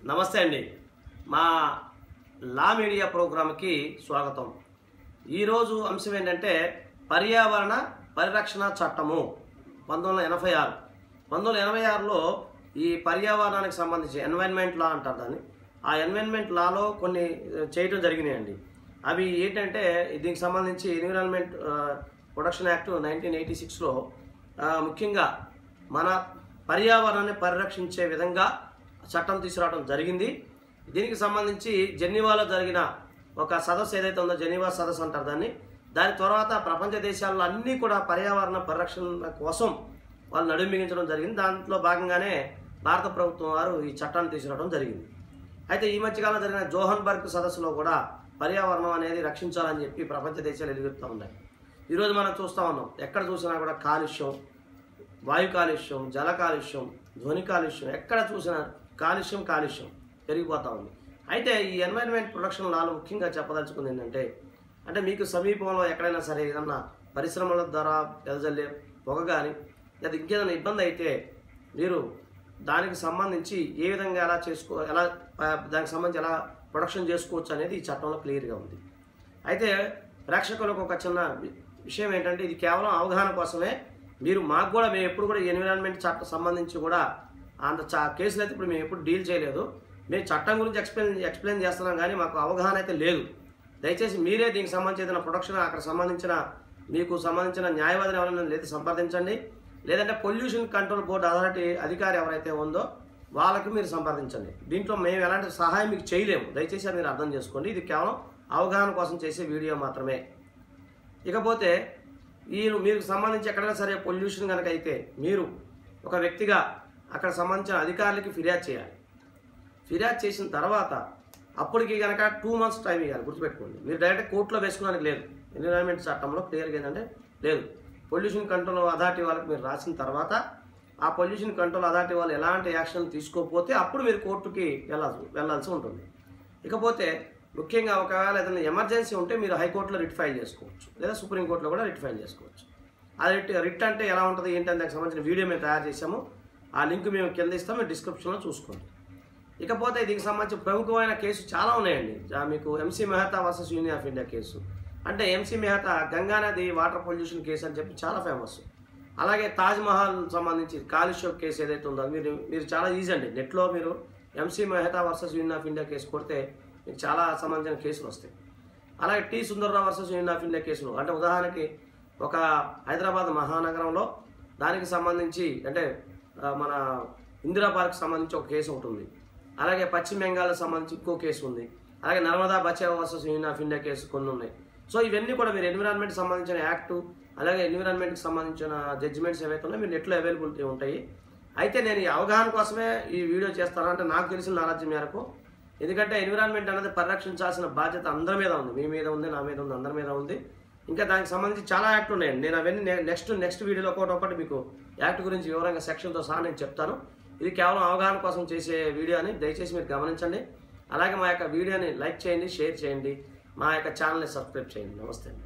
నమస్తే అండి మా లా మీడియా ప్రోగ్రామ్కి స్వాగతం ఈరోజు అంశం ఏంటంటే పర్యావరణ పరిరక్షణ చట్టము పంతొమ్మిది వందల ఎనభై ఆరు పంతొమ్మిది వందల ఎనభై ఆరులో ఈ పర్యావరణానికి సంబంధించి ఎన్వైర్న్మెంట్ లా అంటారు దాన్ని ఆ ఎన్వైర్న్మెంట్ లాలో కొన్ని ఆ, చేయటం జరిగినాయండి అవి ఏంటంటే దీనికి సంబంధించి environment production act nineteen eighty సిక్స్లో ముఖ్యంగా మన పర్యావరణాన్ని పరిరక్షించే విధంగా చట్టం తీసుకురావడం జరిగింది దీనికి సంబంధించి జెనీవాలో జరిగిన ఒక సదస్సు ఏదైతే ఉందో జెనీవా సదస్సు అంటారు దాన్ని దాని తర్వాత ప్రపంచ దేశాల్లో అన్నీ కూడా పర్యావరణ పరిరక్షణ కోసం వాళ్ళు నడుము బిగించడం జరిగింది దాంట్లో భాగంగానే భారత ప్రభుత్వం వారు ఈ చట్టాన్ని తీసుకురావడం జరిగింది అయితే ఈ మధ్యకాలంలో జరిగిన జోహన్బర్గ్ సదస్సులో కూడా పర్యావరణం అనేది రక్షించాలని చెప్పి ప్రపంచ దేశాలు ఎదుగుతూ ఉన్నాయి ఈరోజు మనం చూస్తూ ఉన్నాం ఎక్కడ చూసినా కూడా కాలుష్యం వాయు కాలుష్యం జల కాలుష్యం ధ్వని కాలుష్యం ఎక్కడ చూసినా కాలుష్యం కాలుష్యం పెరిగిపోతూ ఉంది అయితే ఈ ఎన్వైరన్మెంట్ ప్రొడక్షన్ లాలో ముఖ్యంగా చెప్పదలుచుకుంది ఏంటంటే అంటే మీకు సమీపంలో ఎక్కడైనా సరే ఏదన్నా పరిశ్రమల ద్వారా వెదజల్లే పొగ కానీ లేదా ఇంకేదైనా ఇబ్బంది అయితే మీరు దానికి సంబంధించి ఏ విధంగా ఎలా చేసుకో ఎలా ఆ, దానికి సంబంధించి ఎలా ప్రొడక్షన్ చేసుకోవచ్చు అనేది ఈ చట్టంలో క్లియర్గా ఉంది అయితే ప్రేక్షకులకు ఒక చిన్న వి- విషయం ఏంటంటే ఇది కేవలం అవగాహన కోసమే మీరు మాకు కూడా మేము ఎప్పుడు కూడా ఎన్విరాన్మెంట్ చట్టం సంబంధించి కూడా అంత చా కేసులు అయితే ఇప్పుడు మేము ఎప్పుడు డీల్ చేయలేదు మేము చట్టం గురించి ఎక్స్ప్లెయిన్ ఎక్స్ప్లెయిన్ చేస్తున్నాం కానీ మాకు అవగాహన అయితే లేదు దయచేసి మీరే దీనికి సంబంధించి ఏదైనా ప్రొడక్షన్ అక్కడ సంబంధించిన మీకు సంబంధించిన న్యాయవాదిని ఎవరైనా లేదా సంప్రదించండి లేదంటే పొల్యూషన్ కంట్రోల్ బోర్డు అథారిటీ అధికారి ఎవరైతే ఉందో వాళ్ళకి మీరు సంప్రదించండి దీంట్లో మేము ఎలాంటి సహాయం మీకు చేయలేము దయచేసి అది మీరు అర్థం చేసుకోండి ఇది కేవలం అవగాహన కోసం చేసే వీడియో మాత్రమే ఇకపోతే ఈ మీకు సంబంధించి ఎక్కడైనా సరే పొల్యూషన్ కనుక అయితే మీరు ఒక వ్యక్తిగా అక్కడ సంబంధించిన అధికారులకి ఫిర్యాదు చేయాలి ఫిర్యాదు చేసిన తర్వాత అప్పటికి కనుక టూ మంత్స్ టైం ఇవ్వాలి గుర్తుపెట్టుకోండి మీరు డైరెక్ట్ కోర్టులో వేసుకోవడానికి లేదు ఎన్విరాన్మెంట్ చట్టంలో క్లియర్గా ఏంటంటే లేదు పొల్యూషన్ కంట్రోల్ అథారిటీ వాళ్ళకి మీరు రాసిన తర్వాత ఆ పొల్యూషన్ కంట్రోల్ అథారిటీ వాళ్ళు ఎలాంటి యాక్షన్ తీసుకోకపోతే అప్పుడు మీరు కోర్టుకి వెళ్ళాల్సి వెళ్ళాల్సి ఉంటుంది ఇకపోతే ముఖ్యంగా ఒకవేళ ఏదైనా ఎమర్జెన్సీ ఉంటే మీరు హైకోర్టులో రిట్ ఫైల్ చేసుకోవచ్చు లేదా సుప్రీంకోర్టులో కూడా రిట్ ఫైల్ చేసుకోవచ్చు ఆ రిట్ రిట్ అంటే ఎలా ఉంటుంది ఏంటంటే దానికి సంబంధించిన వీడియో మేము తయారు చేసాము ఆ లింక్ మేము కింద ఇస్తాం మీరు డిస్క్రిప్షన్లో చూసుకోండి ఇకపోతే దీనికి సంబంధించి ప్రముఖమైన కేసు చాలా ఉన్నాయండి జా- మీకు MC Mehta versus union of India case అంటే ఎంసీ మెహతా గంగా నది వాటర్ పొల్యూషన్ కేసు అని చెప్పి చాలా ఫేమస్ అలాగే తాజ్ మహల్ సంబంధించి కాలుష్యం కేసు ఏదైతే ఉందో మీరు మీరు చాలా ఈజీ అండి నెట్లో మీరు MC Mehta versus union of India case కొడితే మీకు చాలా సంబంధించిన కేసులు వస్తాయి అలాగే T Sundarrao versus union of India కేసులు అంటే ఉదాహరణకి ఒక హైదరాబాద్ మహానగరంలో దానికి సంబంధించి అంటే ఆ, మన ఇందిరా పార్క్ సంబంధించి ఒక కేసు ఒకటి ఉంది అలాగే పశ్చిమ బెంగాల్కి సంబంధించి ఇంకో కేసు ఉంది అలాగే Narmada Bachao versus union of India case కొన్ని ఉన్నాయి సో ఇవన్నీ కూడా మీరు ఎన్విరాన్మెంట్ సంబంధించిన యాక్ట్ అలాగే ఎన్విరాన్మెంట్కి సంబంధించిన జడ్జిమెంట్స్ ఏవైతే ఉన్నాయో మీరు నెట్లో అవైలబిలిటీ ఉంటాయి అయితే నేను ఈ అవగాహన కోసమే ఈ వీడియో చేస్తాను అంటే నాకు తెలిసిన నాలెడ్జ్ మేరకు ఎందుకంటే ఎన్విరాన్మెంట్ అనేది పరిరక్షించాల్సిన బాధ్యత అందరి మీద ఉంది మీ మీద ఉంది నా మీద ఉంది అందరి మీద ఉంది ఇంకా దానికి సంబంధించి చాలా యాక్ట్ ఉన్నాయండి నేను అవన్నీ నెక్స్ట్ నెక్స్ట్ వీడియోలో ఒకటి ఒకటి మీకు యాక్ట్ గురించి వివరంగా సెక్షన్తో సహా నేను చెప్తాను ఇది కేవలం అవగాహన కోసం చేసే వీడియో అని దయచేసి మీరు గమనించండి అలాగే మా యొక్క వీడియోని లైక్ చేయండి షేర్ చేయండి మా యొక్క ఛానల్ని సబ్స్క్రైబ్ చేయండి నమస్తే అండి